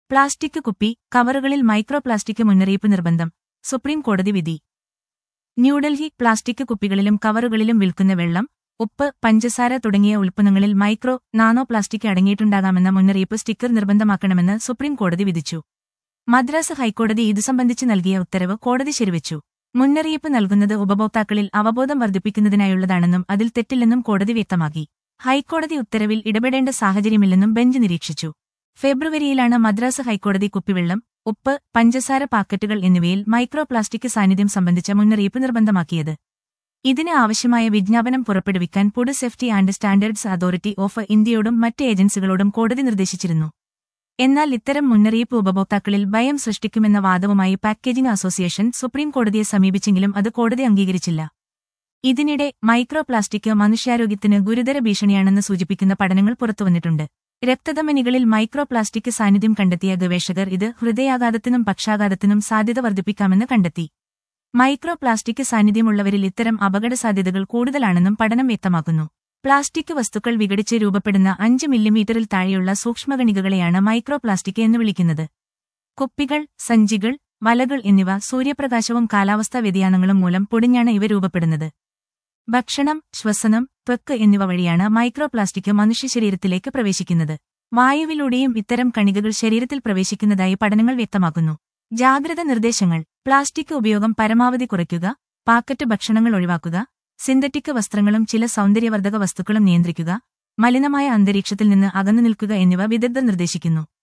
plastic കുപ്പി കവറുകളിൽ micro plastic മുന്നറിയിപ്പ് നിർബന്ധം സുപ്രീം കോടതി വിധി ന്യൂഡൽഹി പ്ലാസ്റ്റിക് കുപ്പികളിലും കവറുകളിലും വിൽക്കുന്ന വെള്ളം ഉപ്പ് പഞ്ചസാര തുടങ്ങിയ ഉൽപ്പന്നങ്ങളിൽ മൈക്രോ നാനോ പ്ലാസ്റ്റിക് അടങ്ങിയിട്ടുണ്ടാകാമെന്ന മുന്നറിയിപ്പ് സ്റ്റിക്കർ നിർബന്ധമാക്കണമെന്ന് സുപ്രീം കോടതി വിധിച്ചു മദ്രാസ് ഹൈക്കോടതി ഇതു സംബന്ധിച്ച് നൽകിയ ഉത്തരവ് കോടതി ശരിവച്ചു മുന്നറിയിപ്പ് നൽകുന്നത് ഉപഭോക്താക്കളിൽ അവബോധം വർദ്ധിപ്പിക്കുന്നതിനായുള്ളതാണെന്നും അതിൽ തെറ്റില്ലെന്നും കോടതി വ്യക്തമാക്കി ഹൈക്കോടതി ഉത്തരവിൽ ഇടപെടേണ്ട സാഹചര്യമില്ലെന്നും ബെഞ്ച് നിരീക്ഷിച്ചു ഫെബ്രുവരിയിലാണ് മദ്രാസ് ഹൈക്കോടതി കുപ്പിവെള്ളം ഉപ്പ് പഞ്ചസാര പാക്കറ്റുകൾ എന്നിവയിൽ മൈക്രോ പ്ലാസ്റ്റിക് സാന്നിധ്യം സംബന്ധിച്ച മുന്നറിയിപ്പ് നിർബന്ധമാക്കിയത് ഇതിന് ആവശ്യമായ വിജ്ഞാപനം പുറപ്പെടുവിക്കാൻ Food Safety and Standards Authority of ഇന്ത്യയോടും മറ്റ് ഏജൻസികളോടും കോടതി നിർദ്ദേശിച്ചിരുന്നു എന്നാൽ ഇത്തരം മുന്നറിയിപ്പ് ഉപഭോക്താക്കളിൽ ഭയം സൃഷ്ടിക്കുമെന്ന വാദവുമായി പാക്കേജിംഗ് അസോസിയേഷൻ സുപ്രീം കോടതിയെ സമീപിച്ചെങ്കിലും അത് കോടതി അംഗീകരിച്ചില്ല ഇതിനിടെ മൈക്രോ പ്ലാസ്റ്റിക് മനുഷ്യാരോഗ്യത്തിന് ഗുരുതര ഭീഷണിയാണെന്ന് സൂചിപ്പിക്കുന്ന പഠനങ്ങൾ പുറത്തുവന്നിട്ടുണ്ട് രക്തധമനികളിൽ മൈക്രോ പ്ലാസ്റ്റിക് സാന്നിധ്യം കണ്ടെത്തിയ ഗവേഷകർ ഇത് ഹൃദയാഘാതത്തിനും പക്ഷാഘാതത്തിനും സാധ്യത വർദ്ധിപ്പിക്കാമെന്ന് കണ്ടെത്തി മൈക്രോ പ്ലാസ്റ്റിക് സാന്നിധ്യമുള്ളവരിൽ ഇത്തരം അപകട സാധ്യതകൾ കൂടുതലാണെന്നും പഠനം വ്യക്തമാക്കുന്നു പ്ലാസ്റ്റിക് വസ്തുക്കൾ വിഘടിച്ച് രൂപപ്പെടുന്ന അഞ്ച് മില്ലിമീറ്ററിൽ താഴെയുള്ള സൂക്ഷ്മകണികകളെയാണ് മൈക്രോ പ്ലാസ്റ്റിക് എന്ന് വിളിക്കുന്നത് കുപ്പികൾ സഞ്ചികൾ വലകൾ എന്നിവ സൂര്യപ്രകാശവും കാലാവസ്ഥാ വ്യതിയാനങ്ങളും മൂലം പൊടിഞ്ഞാണ് ഇവ രൂപപ്പെടുന്നത് ഭക്ഷണം ശ്വസനം ത്വക്ക് എന്നിവ വഴിയാണ് മൈക്രോ പ്ലാസ്റ്റിക് മനുഷ്യശരീരത്തിലേക്ക് പ്രവേശിക്കുന്നത് വായുവിലൂടെയും ഇത്തരം കണികകൾ ശരീരത്തിൽ പ്രവേശിക്കുന്നതായി പഠനങ്ങൾ വ്യക്തമാക്കുന്നു ജാഗ്രത നിർദ്ദേശങ്ങൾ പ്ലാസ്റ്റിക് ഉപയോഗം പരമാവധി കുറയ്ക്കുക പാക്കറ്റ് ഭക്ഷണങ്ങൾ ഒഴിവാക്കുക സിന്തറ്റിക് വസ്ത്രങ്ങളും ചില സൗന്ദര്യവർദ്ധക വസ്തുക്കളും നിയന്ത്രിക്കുക മലിനമായ അന്തരീക്ഷത്തിൽ നിന്ന് അകന്നു നിൽക്കുക എന്നിവ വിദഗ്ധർ നിർദ്ദേശിക്കുന്നു